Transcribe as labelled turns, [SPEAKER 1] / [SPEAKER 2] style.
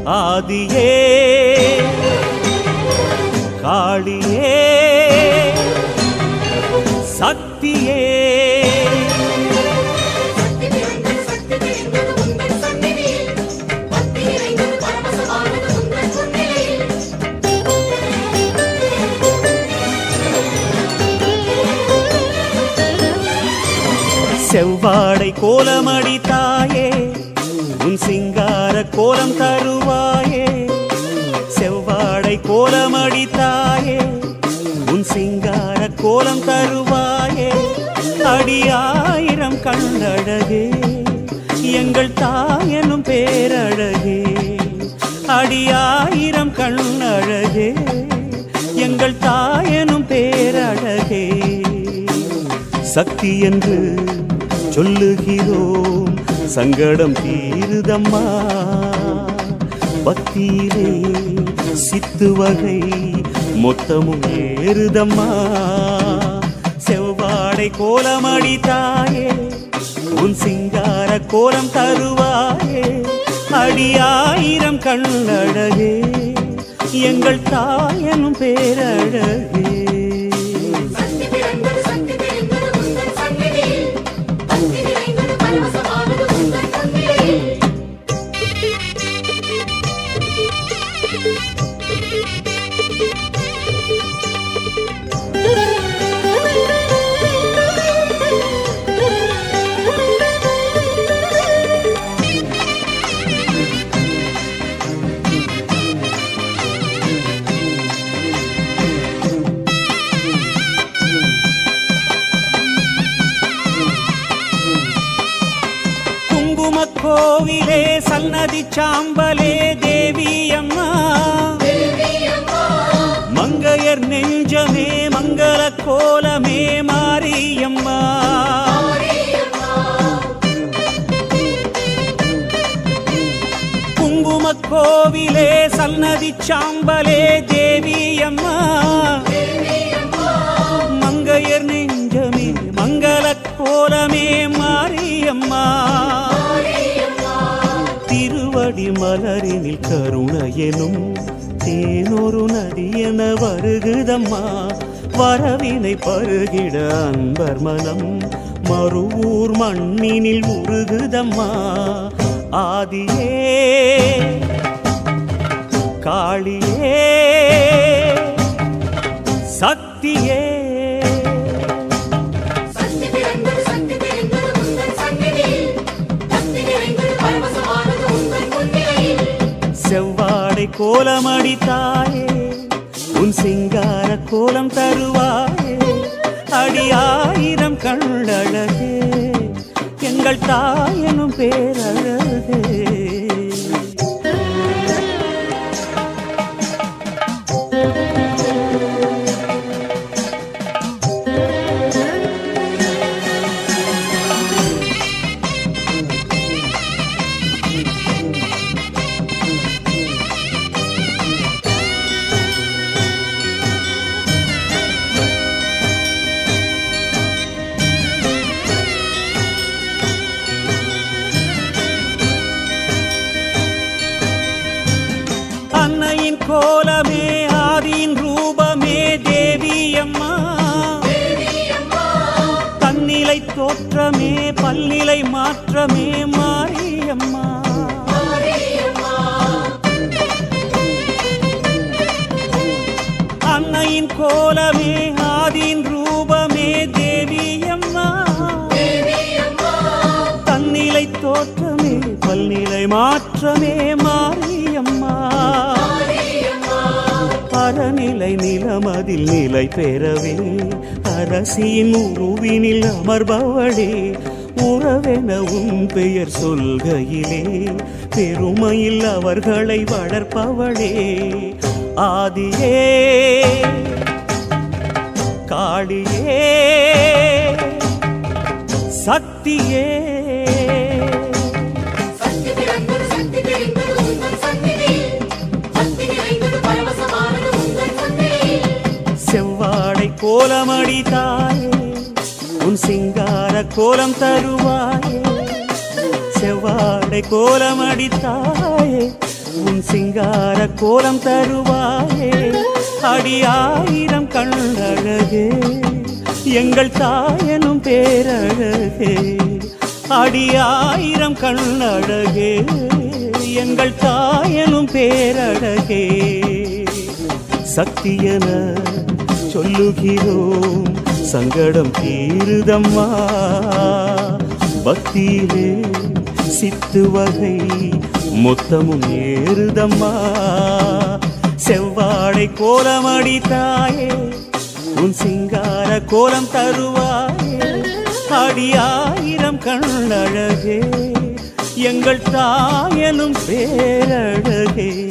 [SPEAKER 1] ஆதியே காளியே சக்தியே
[SPEAKER 2] சக்தி நிறைந்தது சக்தி தெரிந்தது உங்கள் சந்நிதியில் பக்தி நிறைந்தது பரவசமானது உங்கள் முன்னிலையில்
[SPEAKER 1] செவ்வாடை கோலமடி தாயே உன் சிங்கார கோலம் தருவாயே செவ்வாடை கோலமடி தாயே உன் சிங்கார கோலம் தருவாயே அடியாயிரம் கண்ணழகே எங்கள் தாயனும் பேரழகே அடியாயிரம் கண்ணழகே எங்கள் தாயனும் பேரழகே சக்தி என்று சொல்லுகிறோம் சங்கடம் தீருதம்மா பக்தியிலே சித்து வகை மொத்தமும் ஏறுதம்மா செவ்வாடை கோலமடி தாயே உன் சிங்கார கோலம் தருவாயே அடியாயிரம் கண்ணழகே எங்கள் தாயனும் பேரழகே
[SPEAKER 2] சக்தி பிறந்தது சக்தி தெரிந்தது உங்கள் சந்நிதியில் பக்தி நிறைந்தது பரவசமானது உங்கள் முன்னிலையில்
[SPEAKER 1] குங்கும கோவிலே சன்னதி சாம்பலே தேவி அம்மா மங்கையர் நெஞ்சமே மங்கள கோலமே மாரியம்மா குங்கும கோவிலே சன்னதி சாம்பலே தேவி அம்மா மங்கையர் நெஞ்சமே மங்கள கோலமே மாரியம்மா திருவடி மலரினில் கருணையெனும் தேனொரு நதி என வருகுதம்மா வரவினை பருகிட அன்பர் மனம் மறுவூர் மண்ணினில் உருகுதம்மா ஆதியே காளியே சக்தியே
[SPEAKER 2] சக்தி பிறந்தது சக்தி தெரிந்தது உங்கள் சந்நிதியில் பக்தி நிறைந்தது பரவசமானது உங்கள் முன்னிலையில்
[SPEAKER 1] செவ்வாடை கோலமடி தாயே உன் சிங்கார கோலம் தருவாயே அடியாயிரம் கண்ணழகே எங்கள் தாயனும் பேரழகே அன்னையின் கோலமே ஆதியின் ரூபமே தேவி அம்மா தன்னிலை தோற்றமே பல்நிலை மாற்றமே மாரியம்மா அன்னையின் கோலமே ஆதியின் ரூபமே தேவி அம்மா தன்னிலை தோற்றமே பல்நிலை மாற்றமே மாரியம்மா அறநிலை நிலமதில் நிலை பெறவே அரசியின் உருவினில் அமர்பவளே உறவென உன் பெயர் சொல்கையிலே பெருமையில் அவர்களை வளர்ப்பவளே ஆதியே காளியே சக்தியே
[SPEAKER 2] சக்தி பிறந்தது சக்தி தெரிந்தது உங்கள் சந்நிதியில் பக்தி நிறைந்தது பரவசமானது உங்கள் முன்னிலையில்
[SPEAKER 1] செவ்வாடை கோலமடி தாயே உன் சிங்கார கோலம் தருவாயே செவ்வாடை கோலமடி தாயே உன் சிங்கார கோலம் தருவாயே அடியாயிரம் கண்ணழகே எங்கள் தாயனும் பேரழகே அடியாயிரம் கண்ணழகே எங்கள் தாயனும் பேரழகே சக்தியென சொல்லுகிறோம் சங்கடம் தீருதம்மா பக்தியிலே சித்து வகை மொத்தமும் ஏறுதம்மா செவ்வாடை கோலமடி தாயே உன் சிங்கார கோலம் தருவாயே அடியாயிரம் கண்ணழகே எங்கள் தாயனும் பேரழகே